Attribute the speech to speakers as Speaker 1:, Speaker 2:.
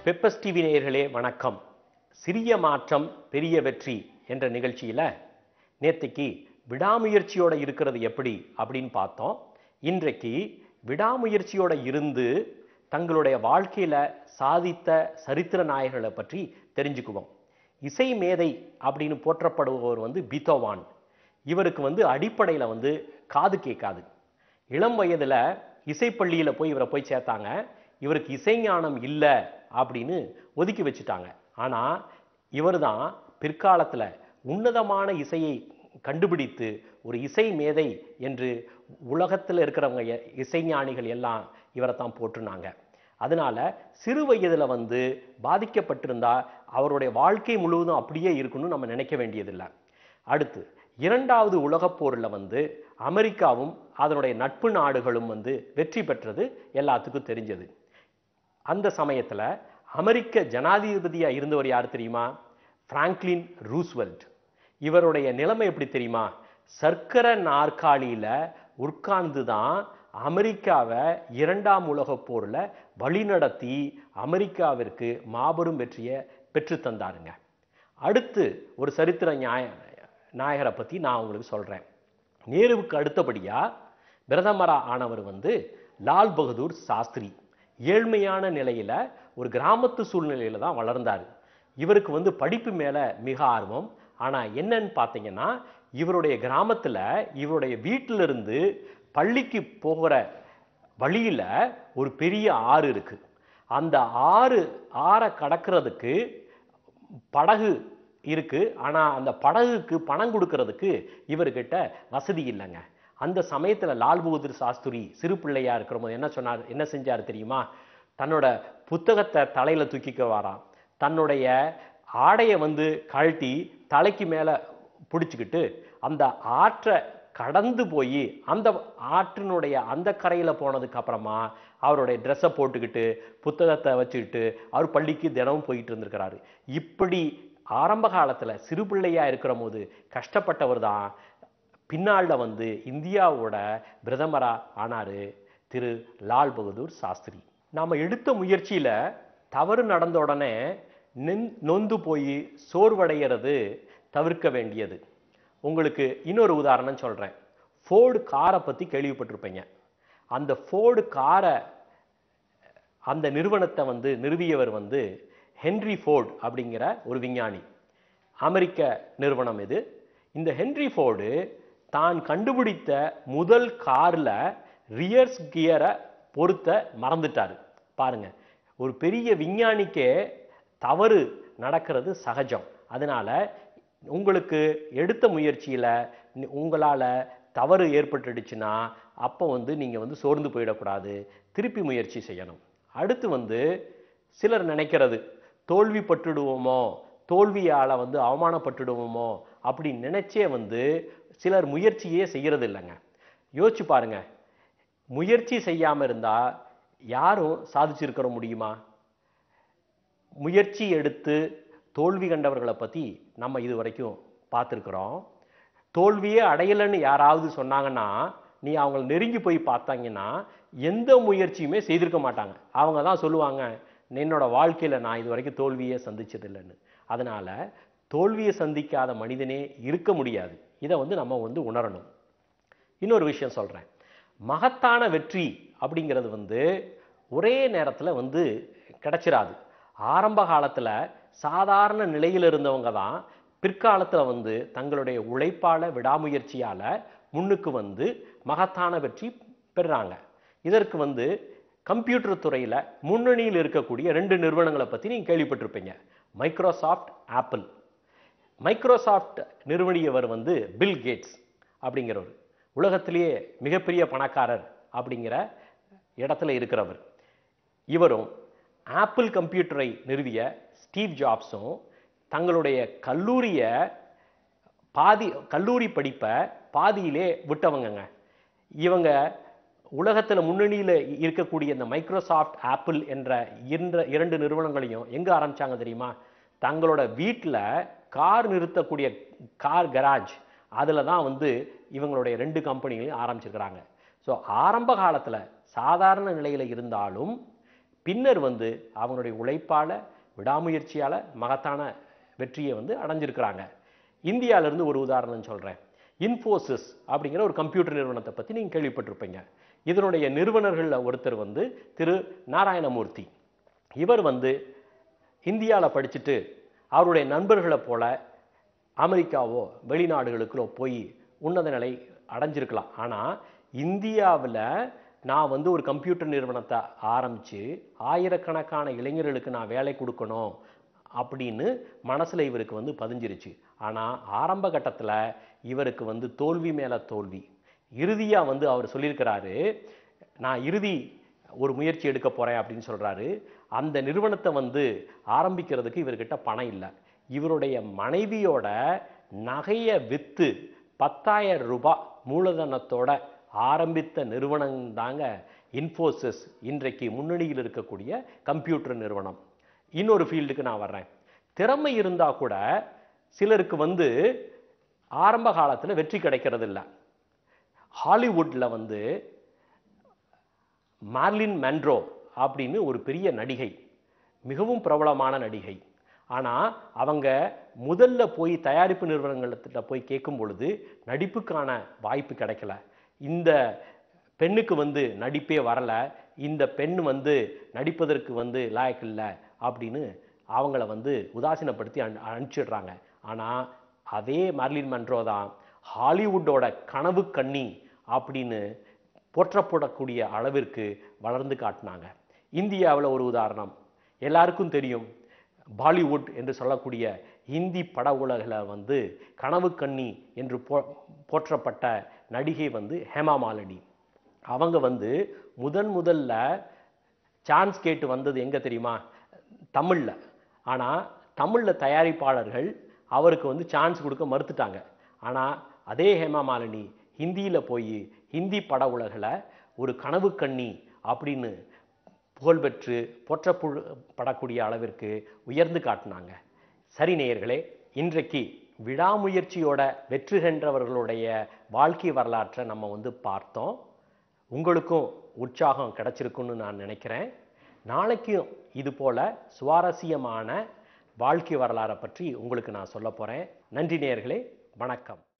Speaker 1: Peppers TV நேயர்களே வணக்கம் சிறிய மாற்றம் பெரிய வெற்றி என்ற நிகழ்ச்சியில நேத்திக்கு விடாமுயற்சியோட இருக்கிறது எப்படி அப்படின்னு பார்த்தோம் இன்றைக்கு விடாமுயற்சியோட இருந்து தங்களுடைய வாழ்க்கையில சாதித்த சரித்திர நாயகர்களை பற்றி தெரிஞ்சுக்குவோம் இசை மேதை அப்படின்னு போற்றப்படுபவர் வந்து பீத்தோவான் இவருக்கு வந்து அடிப்படையில் வந்து காது கேட்காது இளம் வயதுல இசைப்பள்ளியில போய் இவரை போய் சேர்த்தாங்க இவருக்கு இசைஞானம் இல்லை அப்படின்னு ஒதுக்கி வச்சுட்டாங்க ஆனா இவர்தான் பிற்காலத்துல உன்னதமான இசையை கண்டுபிடித்து ஒரு இசை மேதை என்று உலகத்தில் இருக்கிறவங்க எ- இசைஞானிகள் எல்லாம் இவரை தான் போற்றுனாங்க அதனால சிறு வயதுல வந்து பாதிக்கப்பட்டிருந்தா அவருடைய வாழ்க்கை முழுவதும் அப்படியே இருக்கணும்னு நம்ம நினைக்க வேண்டியதில்லை அடுத்து இரண்டாவது உலகப் போர்ல வந்து அமெரிக்காவும் அதனுடைய நட்பு நாடுகளும் வந்து வெற்றி பெற்றது எல்லாத்துக்கும் தெரிஞ்சது அந்த சமயத்துல அமெரிக்க ஜனாதிபதியா இருந்தவர் யார் தெரியுமா பிராங்க்லின் ரூஸ்வெல்ட் இவருடைய நிலைமை எப்படி தெரியுமா சர்க்கரை நாற்காலியில உட்கார்ந்து தான் அமெரிக்காவை இரண்டாம் உலகப் போர்ல வழிநடத்தி அமெரிக்காவிற்கு மாபெரும் வெற்றியை பெற்று தந்தாருங்க அடுத்து ஒரு சரித்திர நியாய நாயகரை பத்தி நான் உங்களுக்கு சொல்றேன் நேருவுக்கு அடுத்தபடியா பிரதமரா ஆனவர் வந்து லால் பகதூர் சாஸ்திரி ஏழ்மையான நிலையில ஒரு கிராமத்து சூழ்நிலையில தான் வளர்ந்தாரு இவருக்கு வந்து படிப்பு மேல மிக ஆர்வம் ஆனா என்னன்னு பார்த்தீங்கன்னா இவருடைய கிராமத்துல இவருடைய வீட்டில இருந்து பள்ளிக்கு போகிற வழியில ஒரு பெரிய ஆறு இருக்கு அந்த ஆறு ஆறை கடக்கிறதுக்கு படகு இருக்கு ஆனா அந்த படகுக்கு பணம் கொடுக்கறதுக்கு இவர்கிட்ட வசதி இல்லைங்க அந்த சமயத்துல லால் பகதூர் சாஸ்திரி சிறு பிள்ளையா இருக்கிற போது என்ன சொன்னார் என்ன செஞ்சார் தெரியுமா தன்னோட புத்தகத்தை தலையில தூக்கிக்க வாராம் தன்னுடைய ஆடையை வந்து கழட்டி தலைக்கு மேல பிடிச்சுக்கிட்டு அந்த ஆற்றை கடந்து போய் அந்த ஆற்றினுடைய அந்த கரையில போனதுக்கு அப்புறமா அவருடைய ட்ரெஸ்ஸை போட்டுக்கிட்டு புத்தகத்தை வச்சுக்கிட்டு அவர் பள்ளிக்கு தினமும் போயிட்டு இருந்திருக்கிறாரு இப்படி ஆரம்ப காலத்துல சிறு பிள்ளையா இருக்கிற போது கஷ்டப்பட்டவர் தான் பின்னால வந்து இந்தியாவோட பிரதமரா ஆனாரு திரு லால் பகதூர் சாஸ்திரி நாம எடுத்த முயற்சியில தவறு நடந்த உடனே நின் நொந்து போய் சோர்வடைகிறது தவிர்க்க வேண்டியது உங்களுக்கு இன்னொரு உதாரணம் சொல்றேன் ஃபோர்டு காரை பத்தி கேள்விப்பட்டிருப்பீங்க அந்த ஃபோர்டு காரை அந்த நிறுவனத்தை வந்து நிறுவியவர் வந்து ஹென்ரி ஃபோர்டு அப்படிங்கிற ஒரு விஞ்ஞானி அமெரிக்க நிறுவனம் இது இந்த ஹென்ரி ஃபோர்டு தான் கண்டுபிடித்த முதல் கார்ல ரியர்ஸ் கியரை பொருத்த மறந்துட்டாரு பாருங்க ஒரு பெரிய விஞ்ஞானிக்கே தவறு நடக்கிறது சகஜம் அதனால உங்களுக்கு எடுத்த முயற்சியில நி- உங்களால தவறு ஏற்பட்டுடுச்சுன்னா அப்போ வந்து நீங்க வந்து சோர்ந்து போயிடக்கூடாது திருப்பி முயற்சி செய்யணும் அடுத்து வந்து சிலர் நினைக்கிறது தோல்வி பட்டுடுவோமோ தோல்வியால வந்து அவமானப்பட்டுடுவோமோ அப்படி நினைச்சே வந்து சிலர் முயற்சியே செய்யறது இல்லைங்க யோசிச்சு பாருங்க முயற்சி செய்யாம இருந்தா யாரும் சாதிச்சிருக்கிற முடியுமா முயற்சி எடுத்து தோல்வி கண்டவர்களை பத்தி நம்ம இது வரைக்கும் பார்த்துருக்குறோம் தோல்வியே அடையலைன்னு யாராவது சொன்னாங்கன்னா நீ அவங்கள நெருங்கி போய் பார்த்தாங்கன்னா எந்த முயற்சியுமே செய்திருக்க மாட்டாங்க அவங்க தான் சொல்லுவாங்க என்னோட வாழ்க்கையில நான் இது வரைக்கும் தோல்வியே சந்திச்சதில்லைன்னு அதனால தோல்வியை சந்திக்காத மனிதனே இருக்க முடியாது இதை வந்து நம்ம வந்து உணரணும் இன்னொரு விஷயம் சொல்றேன் மகத்தான வெற்றி அப்படிங்கிறது வந்து ஒரே நேரத்துல வந்து கிடைச்சிராது ஆரம்ப காலத்துல சாதாரண நிலையில் இருந்தவங்க தான் பிற்காலத்துல வந்து தங்களுடைய உழைப்பால விடாமுயற்சியால முன்னுக்கு வந்து மகத்தான வெற்றி பெறுறாங்க இதற்கு வந்து கம்ப்யூட்டர் துறையில முன்னணியில் இருக்கக்கூடிய ரெண்டு நிறுவனங்களை பத்தி நீங்க கேள்விப்பட்டிருப்பீங்க மைக்ரோசாஃப்ட் ஆப்பிள் மைக்ரோசாஃப்ட் நிறுவனியவர் வந்து பில் கேட்ஸ் அப்படிங்கிறவர் உலகத்திலேயே மிகப்பெரிய பணக்காரர் அப்படிங்கிற இடத்துல இருக்கிறவர் இவரும் ஆப்பிள் கம்ப்யூட்டரை நிறுவிய ஸ்டீவ் ஜாப்ஸும் தங்களுடைய கல்லூரிய பாதி கல்லூரி படிப்பை பாதியிலே விட்டவங்கங்க இவங்க உலகத்துல முன்னணியில இருக்கக்கூடிய இந்த மைக்ரோசாஃப்ட் ஆப்பிள் என்ற இரண்டு இரண்டு நிறுவனங்களையும் எங்க ஆரம்பிச்சாங்க தெரியுமா தங்களோட வீட்டில் கார் நிறுத்தக்கூடிய கார் கராஜ் அதில் தான் வந்து இவங்களுடைய ரெண்டு கம்பெனிகளையும் ஆரம்பிச்சிருக்கிறாங்க ஸோ ஆரம்ப காலத்துல சாதாரண நிலையில இருந்தாலும் பின்னர் வந்து அவங்களுடைய உழைப்பால விடாமுயற்சியால மகத்தான வெற்றியை வந்து அடைஞ்சிருக்கிறாங்க இந்தியால இருந்து ஒரு உதாரணம் சொல்றேன் இன்ஃபோசிஸ் அப்படிங்கிற ஒரு கம்ப்யூட்டர் நிறுவனத்தை பத்தி நீங்க கேள்விப்பட்டிருப்பீங்க இதனுடைய நிறுவனர்கள்ல ஒருத்தர் வந்து திரு நாராயணமூர்த்தி இவர் வந்து இந்தியால படிச்சுட்டு அவருடைய நண்பர்களை போல அமெரிக்காவோ வெளிநாடுகளுக்கோ போய் உன்னத நிலை அடைஞ்சிருக்கலாம் ஆனா இந்தியாவுல நான் வந்து ஒரு கம்ப்யூட்டர் நிறுவனத்தை ஆரம்பிச்சு ஆயிரக்கணக்கான இளைஞர்களுக்கு நான் வேலை கொடுக்கணும் அப்படின்னு மனசுல இவருக்கு வந்து பதிஞ்சிருச்சு ஆனா ஆரம்ப கட்டத்துல இவருக்கு வந்து தோல்வி மேல தோல்வி இறுதியா வந்து அவர் சொல்லியிருக்கிறாரு நான் இறுதி ஒரு முயற்சி எடுக்க போறேன் அப்படின்னு சொல்றாரு அந்த நிறுவனத்தை வந்து ஆரம்பிக்கிறதுக்கு இவர்கிட்ட பணம் இல்லை இவருடைய மனைவியோட நகையை வித்து பத்தாயிரம் ரூபாய் மூலதனத்தோட ஆரம்பித்த நிறுவனம் தாங்க இன்ஃபோசிஸ் இன்றைக்கு முன்னணியில் இருக்கக்கூடிய கம்ப்யூட்டர் நிறுவனம் இன்னொரு ஃபீல்டுக்கு நான் வர்றேன் திறமை இருந்தா கூட சிலருக்கு வந்து ஆரம்ப காலத்துல வெற்றி கிடைக்கிறது இல்ல ஹாலிவுட்ல வந்து மார்லின் மென்ரோ அப்படின்னு ஒரு பெரிய நடிகை மிகவும் பிரபலமான நடிகை ஆனா அவங்க முதல்ல போய் தயாரிப்பு நிறுவனங்கள்கிட்ட போய் கேட்கும் பொழுது நடிப்புக்கான வாய்ப்பு கிடைக்கல இந்த பெண்ணுக்கு வந்து நடிப்பே வரல இந்த பெண் வந்து நடிப்பதற்கு வந்து லாயக்கு இல்லை அப்படின்னு அவங்கள வந்து உதாசீனப்படுத்தி அனு- அனுப்பிச்சிடுறாங்க ஆனா அதே மார்லின் மன்றோ தான் ஹாலிவுட்டோட கனவு கண்ணி அப்படின்னு போற்றப்படக்கூடிய அளவிற்கு வளர்ந்து காட்டினாங்க இந்தியாவில் ஒரு உதாரணம் எல்லாருக்கும் தெரியும் பாலிவுட் என்று சொல்லக்கூடிய இந்தி பட உலகில் வந்து கனவு கண்ணி என்று போ போற்றப்பட்ட நடிகை வந்து ஹேமா மாலினி அவங்க வந்து முதன் முதல்ல சான்ஸ் கேட்டு வந்தது எங்க தெரியுமா தமிழ்ல ஆனா தமிழ்ல தயாரிப்பாளர்கள் அவருக்கு வந்து சான்ஸ் கொடுக்க மறுத்துட்டாங்க ஆனா அதே ஹேமா மாலினி ஹிந்தியில போய் ஹிந்தி பட உலகில் ஒரு கனவு கண்ணி அப்படின்னு புகழ்பெற்று போற்றப்படக்கூடிய அளவிற்கு உயர்ந்து காட்டினாங்க சரி நேயர்களே இன்றைக்கு விடாமுயற்சியோட வெற்றி கண்டவர்களுடைய வாழ்க்கை வரலாற்றை நம்ம வந்து பார்த்தோம் உங்களுக்கும் உற்சாகம் கிடைச்சிருக்குன்னு நான் நினைக்கிறேன் நாளைக்கும் இது போல சுவாரஸ்யமான வாழ்க்கை வரலாறை பற்றி உங்களுக்கு நான் சொல்ல போறேன் நன்றி நேயர்களே வணக்கம்